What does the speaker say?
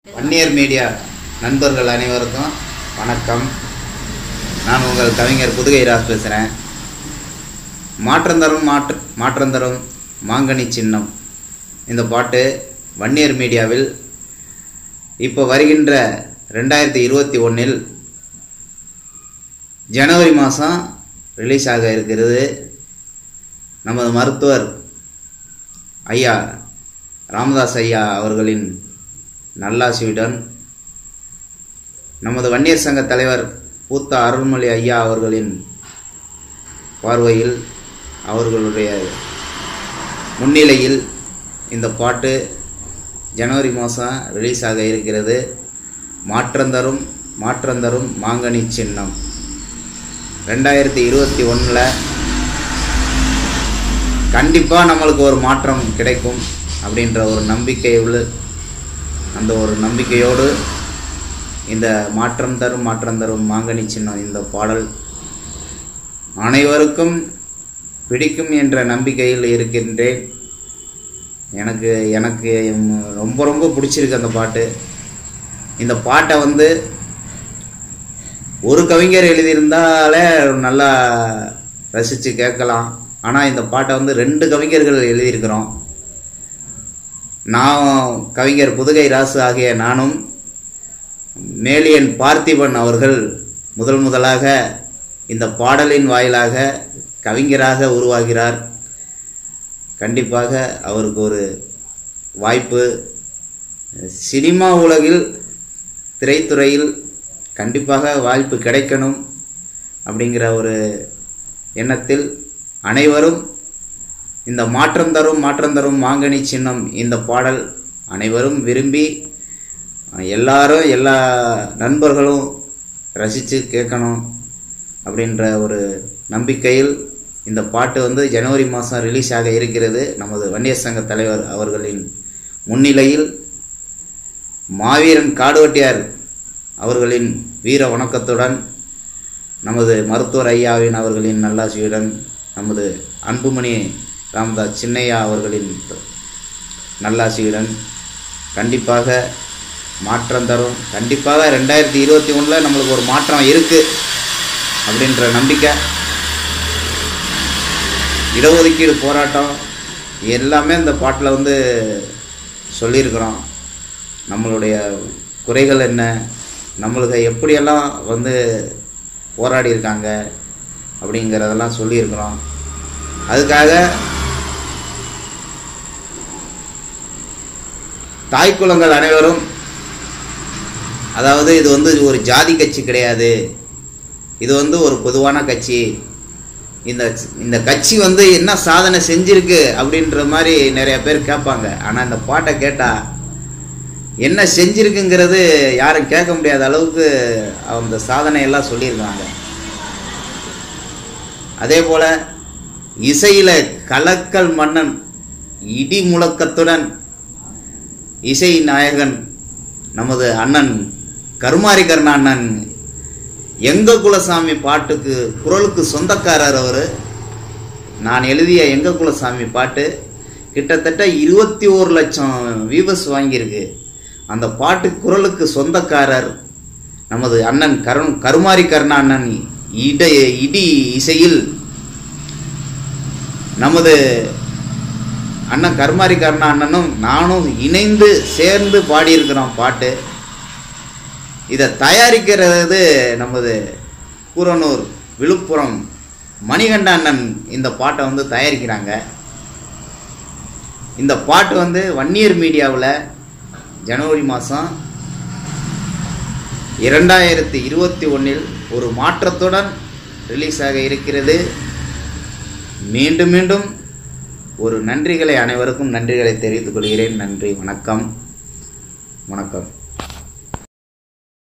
Vanniyar media நண்பர்கள் அனைவருக்கும் வணக்கம் நான் உங்கள் கவிஞர் புதுகை ராஜ் பேசுகிறேன் மாற்றம் தரும் மாற்ற மாற்றம் தரும் மாங்கனி சின்னம் இந்த பாட்டு வன்னியர் மீடியாவில் இப்போ வருகின்ற ரெண்டாயிரத்தி இருபத்தி ஒன்றில் ஜனவரி மாதம் ரிலீஸ் ஆக இருக்கிறது நமது மருத்துவர் ஐயா ராமதாஸ் ஐயா அவர்களின் நல்லாசியுடன் நமது வன்னியர் சங்க தலைவர் பூத்த அருள்மொழி ஐயா அவர்களின் பார்வையில் அவர்களுடைய முன்னிலையில் இந்த பாட்டு ஜனவரி மாதம் ரிலீஸ் ஆக இருக்கிறது மாற்றந்தரும் மாற்றந்தரும் மாங்கனி சின்னம் ரெண்டாயிரத்தி இருபத்தி ஒன்றில் கண்டிப்பாக நம்மளுக்கு ஒரு மாற்றம் கிடைக்கும் அப்படின்ற ஒரு நம்பிக்கை உள்ள அந்த ஒரு நம்பிக்கையோடு இந்த மாற்றம் தரும் மாற்றம் தரும் மாங்கனி சின்னம் இந்த பாடல் அனைவருக்கும் பிடிக்கும் என்ற நம்பிக்கையில் இருக்கின்றேன் எனக்கு எனக்கு ரொம்ப ரொம்ப பிடிச்சிருக்கு அந்த பாட்டு இந்த பாட்டை வந்து ஒரு கவிஞர் எழுதியிருந்தாலே நல்லா ரசித்து கேட்கலாம் ஆனால் இந்த பாட்டை வந்து ரெண்டு கவிஞர்கள் எழுதியிருக்கிறோம் நான் கவிஞர் புதுகை ராசு ஆகிய நானும் மேலியன் பார்த்திபன் அவர்கள் முதல் முதலாக இந்த பாடலின் வாயிலாக கவிஞராக உருவாகிறார் கண்டிப்பாக அவருக்கு ஒரு வாய்ப்பு சினிமா உலகில் திரைத்துறையில் கண்டிப்பாக வாய்ப்பு கிடைக்கணும் அப்படிங்கிற ஒரு எண்ணத்தில் அனைவரும் இந்த மாற்றம் தரும் மாற்றம் தரும் மாங்கனி சின்னம் இந்த பாடல் அனைவரும் விரும்பி எல்லாரும் எல்லா நண்பர்களும் ரசித்து கேட்கணும் அப்படின்ற ஒரு நம்பிக்கையில் இந்த பாட்டு வந்து ஜனவரி மாதம் ரிலீஸ் ஆக இருக்கிறது நமது வன்னியர் சங்க தலைவர் அவர்களின் முன்னிலையில் மாவீரன் காடுவட்டியார் அவர்களின் வீர வணக்கத்துடன் நமது மருத்துவர் ஐயாவின் அவர்களின் நல்லாசியுடன் நமது அன்புமணி ராமதாஸ் சின்னையா அவர்களின் நல்லாசியுடன் கண்டிப்பாக மாற்றம் தரும் கண்டிப்பாக ரெண்டாயிரத்தி இருபத்தி ஒன்றில் நம்மளுக்கு ஒரு மாற்றம் இருக்குது அப்படின்ற நம்பிக்கை இடஒதுக்கீடு போராட்டம் எல்லாமே இந்த பாட்டில் வந்து சொல்லியிருக்கிறோம் நம்மளுடைய குறைகள் என்ன நம்மளுக்கு எப்படியெல்லாம் வந்து போராடி இருக்காங்க அப்படிங்கிறதெல்லாம் சொல்லியிருக்கிறோம் அதுக்காக தாய்க்குலங்கள் அனைவரும் அதாவது இது வந்து ஒரு ஜாதி கட்சி கிடையாது இது வந்து ஒரு பொதுவான கட்சி இந்த இந்த கட்சி வந்து என்ன சாதனை செஞ்சிருக்கு அப்படின்ற மாதிரி நிறைய பேர் கேட்பாங்க ஆனால் இந்த பாட்டை கேட்டால் என்ன செஞ்சிருக்குங்கிறது யாரும் கேட்க முடியாத அளவுக்கு அந்த சாதனையெல்லாம் சொல்லியிருக்காங்க அதே போல் இசையில் கலக்கல் மன்னன் இடி முழக்கத்துடன் இசை நாயகன் நமது அண்ணன் கருமாரி கருணா அண்ணன் எங்க குலசாமி பாட்டுக்கு குரலுக்கு சொந்தக்காரர் அவர் நான் எழுதிய எங்க குலசாமி பாட்டு கிட்டத்தட்ட இருபத்தி ஒரு லட்சம் வியூவர்ஸ் வாங்கியிருக்கு அந்த பாட்டு குரலுக்கு சொந்தக்காரர் நமது அண்ணன் கருண் கருமாரி கருணா அண்ணன் இட இடி இசையில் நமது அண்ணன் கருமாரி கருணா அண்ணனும் நானும் இணைந்து சேர்ந்து பாடியிருக்கிறோம் பாட்டு இதை தயாரிக்கிறது நமது கூரனூர் விழுப்புரம் மணிகண்ட அண்ணன் இந்த பாட்டை வந்து தயாரிக்கிறாங்க இந்த பாட்டு வந்து வன்னியர் மீடியாவில் ஜனவரி மாதம் இரண்டாயிரத்தி இருபத்தி ஒன்றில் ஒரு மாற்றத்துடன் ரிலீஸ் ஆக இருக்கிறது மீண்டும் மீண்டும் ஒரு நன்றிகளை அனைவருக்கும் நன்றிகளை தெரிவித்துக் கொள்கிறேன் நன்றி வணக்கம் வணக்கம்